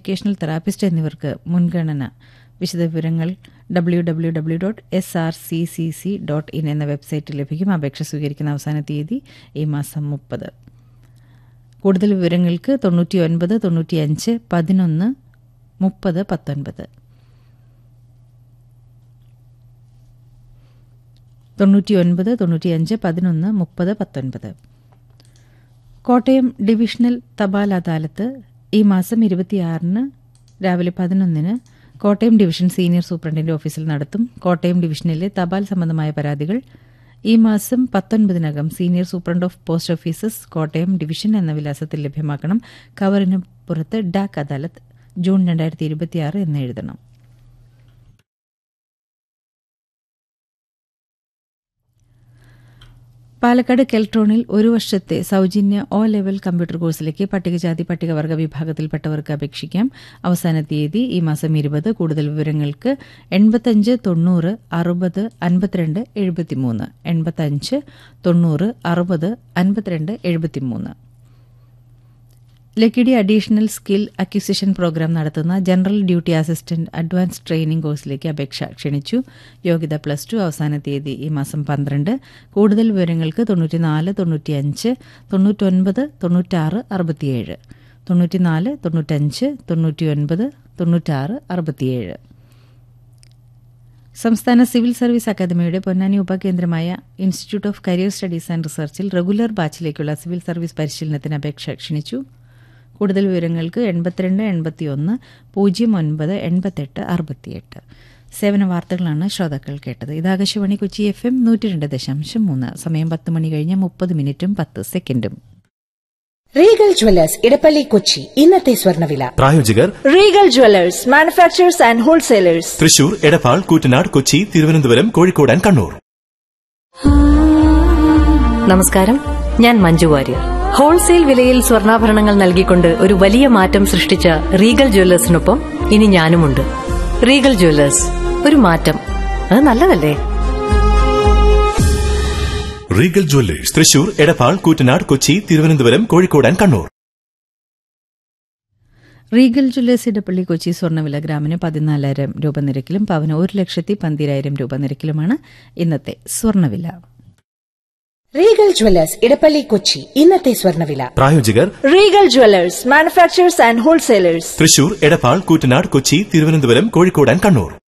occupational therapist എന്നിവർക്ക് മുൻഗണന വിശദവിവരങ്ങൾ W W W dot S R C C C dot in എന്ന വെബ്സൈറ്റിൽ ലഭിക്കും അപേക്ഷ സ്വീകരിക്കുന്ന അവസാന തീയതി ഈ മാസം മുപ്പത് കൂടുതൽ വിവരങ്ങൾക്ക് തൊണ്ണൂറ്റി ഒൻപത് തൊണ്ണൂറ്റിയഞ്ച് പതിനൊന്ന് മുപ്പത് പത്തൊൻപത് തൊണ്ണൂറ്റി ഒൻപത് തൊണ്ണൂറ്റിയഞ്ച് പതിനൊന്ന് മുപ്പത് പത്തൊൻപത് കോട്ടയം ഡിവിഷണൽ തപാൽ അദാലത്ത് ഈ മാസം ഇരുപത്തിയാറിന് രാവിലെ പതിനൊന്നിന് കോട്ടയം ഡിവിഷൻ സീനിയർ സൂപ്രണ്ടിന്റെ ഓഫീസിൽ നടത്തും കോട്ടയം ഡിവിഷനിലെ തപാൽ സംബന്ധമായ പരാതികൾ ഈ മാസം പത്തൊൻപതിനകം senior superintendent of post offices Kottayam division എന്ന വിലാസത്തിൽ ലഭ്യമാക്കണം കവറിന് പുറത്ത് ഡാക് അദാലത്ത് ജൂൺ രണ്ടായിരത്തി ഇരുപത്തിയാറ് എന്ന് എഴുതണം പാലക്കാട് കെൽട്രോണിൽ ഒരു വർഷത്തെ സൗജന്യ ഒ ലെവൽ കമ്പ്യൂട്ടർ കോഴ്സിലേക്ക് പട്ടികജാതി പട്ടികവർഗ വിഭാഗത്തിൽപ്പെട്ടവർക്ക് അപേക്ഷിക്കാം അവസാന തീയതി ഈ മാസം ഇരുപത് കൂടുതൽ വിവരങ്ങൾക്ക് എൺപത്തഞ്ച് തൊണ്ണൂറ് അറുപത് അൻപത്തിരണ്ട് എഴുപത്തിമൂന്ന് എൺപത്തഞ്ച് തൊണ്ണൂറ് അറുപത് അൻപത്തിരണ്ട് എഴുപത്തിമൂന്ന് Lakkidi additional skill acquisition programme നടത്തുന്ന general duty assistant advance training കോഴ്സിലേക്ക് അപേക്ഷ ക്ഷണിച്ചു യോഗ്യത പ്ലസ് ടു അവസാന തീയതി ഈ മാസം പന്ത്രണ്ട് കൂടുതൽ വിവരങ്ങൾക്ക് തൊണ്ണൂറ്റിനാല് തൊണ്ണൂറ്റിയഞ്ച് തൊണ്ണൂറ്റൊൻപത് തൊണ്ണൂറ്റാറ് അറുപത്തിയേഴ് തൊണ്ണൂറ്റിനാല് തൊണ്ണൂറ്റഞ്ച് തൊണ്ണൂറ്റിയൊൻപത് തൊണ്ണൂറ്റാറ് അറുപത്തിയേഴ് സംസ്ഥാന സിവിൽ സർവീസ് അക്കാദമിയുടെ പൊന്നാനി ഉപകേന്ദ്രമായ institute of career studies and റിസർച്ചിൽ റെഗുലർ ബാച്ചിലേക്കുള്ള സിവിൽ സർവീസ് പരിശീലനത്തിന് അപേക്ഷ ക്ഷണിച്ചു കൂടുതൽ വിവരങ്ങൾക്ക് എൺപത്തിരണ്ട് എൺപത്തിയൊന്ന് പൂജ്യം ഒൻപത് എൺപത്തെട്ട് അറുപത്തിയെട്ട് സേവന വാർത്തകളാണ് ശ്രോതാക്കൾ കേട്ടത് ഇത് ആകാശവാണി കൊച്ചി എഫ് എം നൂറ്റി രണ്ട് ദശാംശം മൂന്ന് സമയം പത്ത് മണി കഴിഞ്ഞ് മുപ്പത് മിനിറ്റും പത്ത് സെക്കൻഡും റീഗൽ ജ്വല്ലേഴ്സ് ഇടപ്പള്ളി കൊച്ചി ഇന്നത്തെ സ്വർണ്ണവില പ്രായോജകർ Regal Jewellers manufacturers and wholesalers Thrissur Edappal Koottanad Kochi Thiruvananthapuram Kozhikode and Kannur നമസ്കാരം ഞാൻ മഞ്ജു വാര്യർ ഹോൾസെയിൽ വിലയിൽ സ്വർണ്ണാഭരണങ്ങൾ നൽകിക്കൊണ്ട് ഒരു വലിയ മാറ്റം സൃഷ്ടിച്ച റീഗൽ ജ്വല്ലേഴ്സിനൊപ്പം ഇനി ഞാനുമുണ്ട് റീഗൽ ജ്വല്ലേഴ്സ് ഒരു മാറ്റം അത് നല്ലതല്ലേ Regal Jewellers Thrissur Edappal Koottanad Kochi Thiruvananthapuram Kozhikode and Kannur Regal Jewellers Edappally Kochi സ്വർണ്ണവില ഗ്രാമിന് പതിനാലായിരം രൂപ നിരക്കിലും പവന് ഒരു ലക്ഷത്തി പന്തിരായിരം രൂപ നിരക്കിലുമാണ് ഇന്നത്തെ സ്വർണ്ണവില റീഗൽ ജ്വല്ലേഴ്സ് ഇടപ്പള്ളി കൊച്ചി ഇന്നത്തെ സ്വർണ്ണവില പ്രായോജകർ Regal Jewellers manufacturers and wholesalers Thrissur Edappal Koottanad Kochi Thiruvananthapuram Kozhikode and Kannur